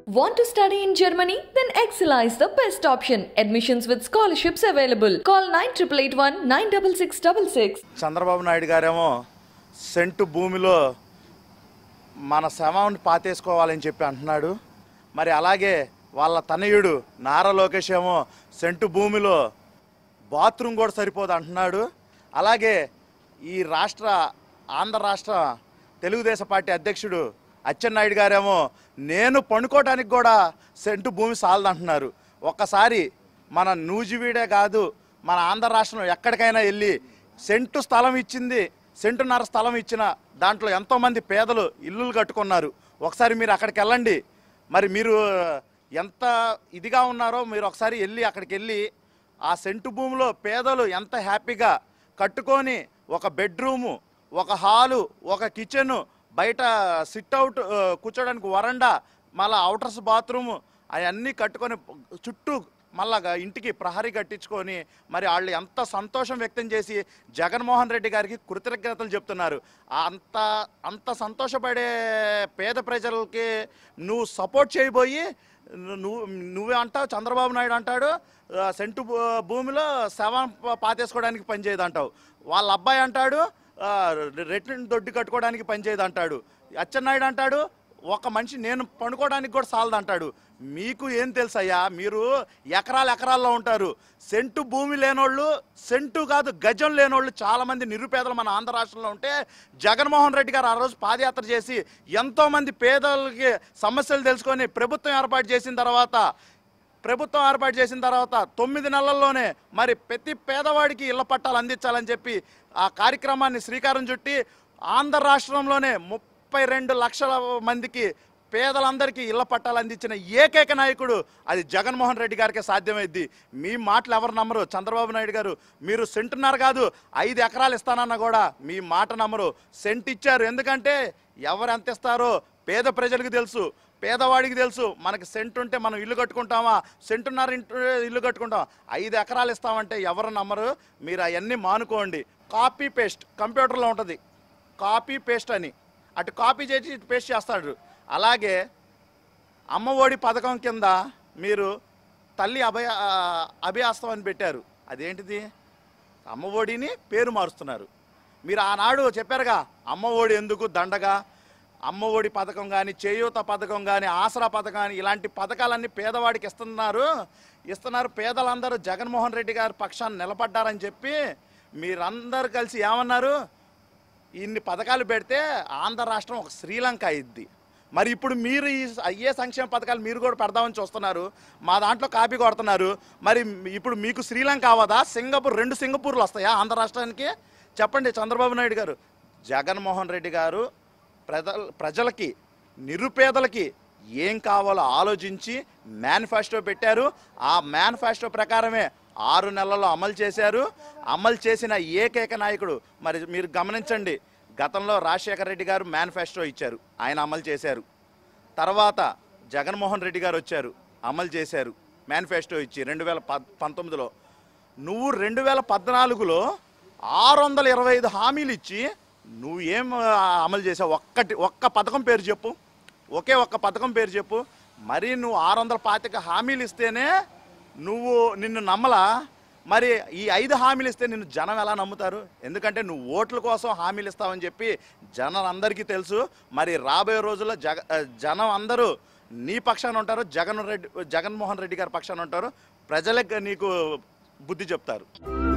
Want to study in Germany? Then Excella is the best option. Admissions with scholarships available. Call 9881 96666. Chandrababu Naidu గారేమో scent భూమిలో మన శవాన్ని పాతేసుకోవాలని చెప్పి అంటున్నాడు మరి అలాగే వాళ్ళ తనయుడు నారా లోకేష్ ఏమో సెంటు భూమిలో బాత్రూమ్ కూడా సరిపోదు అంటున్నాడు అలాగే ఈ రాష్ట్ర ఆంధ్ర రాష్ట్ర తెలుగుదేశం పార్టీ అధ్యక్షుడు అచ్చెన్నాయుడు గారేమో నేను పండుకోవడానికి కూడా సెంటు భూమి సాలదంటున్నారు ఒక్కసారి మన నూజివీడే కాదు మన ఆంధ్ర రాష్ట్రం ఎక్కడికైనా వెళ్ళి సెంటు స్థలం ఇచ్చింది సెంటున్నర స్థలం ఇచ్చిన దాంట్లో ఎంతోమంది పేదలు ఇల్లులు కట్టుకున్నారు ఒకసారి మీరు అక్కడికి వెళ్ళండి మరి మీరు ఎంత ఇదిగా ఉన్నారో మీరు ఒకసారి వెళ్ళి అక్కడికి వెళ్ళి ఆ సెంటు భూమిలో పేదలు ఎంత హ్యాపీగా కట్టుకొని ఒక బెడ్రూము ఒక హాలు ఒక కిచెను బయట సిట్అవుట్ కూర్చోడానికి వరండా మళ్ళీ అవుటర్స్ బాత్రూము అవన్నీ కట్టుకొని చుట్టూ మళ్ళా ఇంటికి ప్రహరీ కట్టించుకొని మరి వాళ్ళు ఎంత సంతోషం వ్యక్తం చేసి జగన్మోహన్ రెడ్డి గారికి కృతజ్ఞతలు చెప్తున్నారు ఆ అంత అంత సంతోషపడే పేద ప్రజలకి నువ్వు సపోర్ట్ చేయబోయి నువ్వు నువ్వే అంటావు చంద్రబాబు నాయుడు అంటాడు ఆ, సెంటు భూ- భూమిలో శవం ప- పాతేసుకోవడానికి పనిచేయదు అంటావు వాళ్ళ అబ్బాయి అంటాడు ఆ, రెట్టిన దొడ్డి కట్టుకోవడానికి పనిచేయదు అంటాడు అచ్చెన్నాయుడు అంటాడు ఒక మనిషి నేను పండుకోవడానికి కూడా సాలదు అంటాడు మీకు ఏం తెలుసయ్యా మీరు ఎకరాలు ఎకరాల్లో ఉంటారు సెంటు భూమి లేనోళ్ళు సెంటు కాదు గజం లేనోళ్ళు చాలామంది నిరుపేదలు మన ఆంధ్ర రాష్ట్రంలో ఉంటే జగన్మోహన్ రెడ్డి గారు ఆ రోజు పాదయాత్ర చేసి ఎంతోమంది పేదలకి సమస్యలు తెలుసుకొని ప్రభుత్వం ఏర్పాటు చేసిన తర్వాత ప్రభుత్వం ఏర్పాటు చేసిన తర్వాత తొమ్మిది నెలల్లోనే మరి ప్రతి పేదవాడికి ఇళ్ల పట్టాలు అందించాలని చెప్పి ఆ కార్యక్రమాన్ని శ్రీకారం చుట్టి ఆంధ్ర రాష్ట్రంలోనే ముప్పై రెండు లక్షల మందికి పేదలందరికీ ఇళ్ల పట్టాలు అందించిన ఏకైక నాయకుడు అది జగన్మోహన్ రెడ్డి గారికి సాధ్యమైద్ది మీ మాటలు ఎవరు నమ్మరు చంద్రబాబు నాయుడు గారు మీరు సెంటున్నారు కాదు ఐదు ఎకరాలు ఇస్తానన్నా కూడా మీ మాట నమ్మరు సెంట్ ఇచ్చారు ఎందుకంటే ఎవరు ఎంత ఇస్తారో పేద ప్రజలకు తెలుసు పేదవాడికి తెలుసు మనకి సెంట్ ఉంటే మనం ఇల్లు కట్టుకుంటామా సెంటున్నర ఇంటు ఇల్లు కట్టుకుంటాం ఐదు ఎకరాలు ఇస్తామంటే ఎవరు నమ్మరు మీరు అవన్నీ మానుకోండి కాపీ పేస్ట్ కంప్యూటర్లో ఉంటుంది కాపీ పేస్ట్ అని అటు కాపీ చేసి ఇటు పేస్ట్ చేస్తాడు అలాగే అమ్మఒడి పథకం కింద మీరు తల్లి అభయ ఆ, అభయాస్తం అని పెట్టారు అదేంటిది అమ్మఒడిని పేరు మారుస్తున్నారు మీరు ఆనాడు చెప్పారుగా అమ్మఒడి ఎందుకు దండగా అమ్మఒడి పథకం కానీ చేయూత పథకం కానీ ఆసరా పథకం కానీ ఇలాంటి పథకాలన్నీ పేదవాడికి ఇస్తున్నారు ఇస్తున్నారు పేదలందరూ జగన్మోహన్ రెడ్డి గారి పక్షాన్ని నిలబడ్డారని చెప్పి మీరందరూ కలిసి ఏమన్నారు ఇన్ని పథకాలు పెడితే ఆంధ్ర రాష్ట్రం ఒక శ్రీలంక అయింది మరి ఇప్పుడు మీరు ఈ అయ్యే సంక్షేమ పథకాలు మీరు కూడా పెడదామని చూస్తున్నారు మా దాంట్లో కాపీ కొడుతున్నారు మరి ఇప్పుడు మీకు శ్రీలంక అవ్వదా సింగపూర్ రెండు సింగపూర్లు వస్తాయా ఆంధ్ర రాష్ట్రానికి చెప్పండి చంద్రబాబు నాయుడు గారు జగన్మోహన్ రెడ్డి గారు ప్రజల ప్రజలకి నిరుపేదలకి ఏం కావాలో ఆలోచించి మేనిఫెస్టో పెట్టారు ఆ మేనిఫెస్టో ప్రకారమే ఆరు నెలల్లో అమలు చేశారు అమలు చేసిన ఏకైక నాయకుడు మరి మీరు గమనించండి గతంలో రాజశేఖర రెడ్డి గారు మేనిఫెస్టో ఇచ్చారు ఆయన అమలు చేశారు తర్వాత జగన్మోహన్ రెడ్డి గారు వచ్చారు అమలు చేశారు మేనిఫెస్టో ఇచ్చి రెండు వేల పద్ పంతొమ్మిదిలో నువ్వు రెండు వేల పద్నాలుగులో ఆరు వందల ఇరవై ఐదు హామీలు ఇచ్చి నువ్వు ఏం ఆ, అమలు చేసావు ఒక్కటి ఒక్క పథకం పేరు చెప్పు ఒకే ఒక్క పథకం పేరు చెప్పు మరి నువ్వు ఆరు వందల పాతిక హామీలు ఇస్తేనే నువ్వు నిన్ను నమ్మలా మరి ఈ ఐదు హామీలు ఇస్తే నిన్ను జనం ఎలా నమ్ముతారు ఎందుకంటే నువ్వు ఓట్ల కోసం హామీలు ఇస్తావని చెప్పి జనం అందరికీ తెలుసు మరి రాబోయే రోజుల్లో జగ ఆ, జనం అందరూ నీ పక్షాన ఉంటారు జగన్ రెడ్డి జగన్మోహన్ రెడ్డి గారి పక్షాన ఉంటారు ప్రజలకు నీకు బుద్ధి చెప్తారు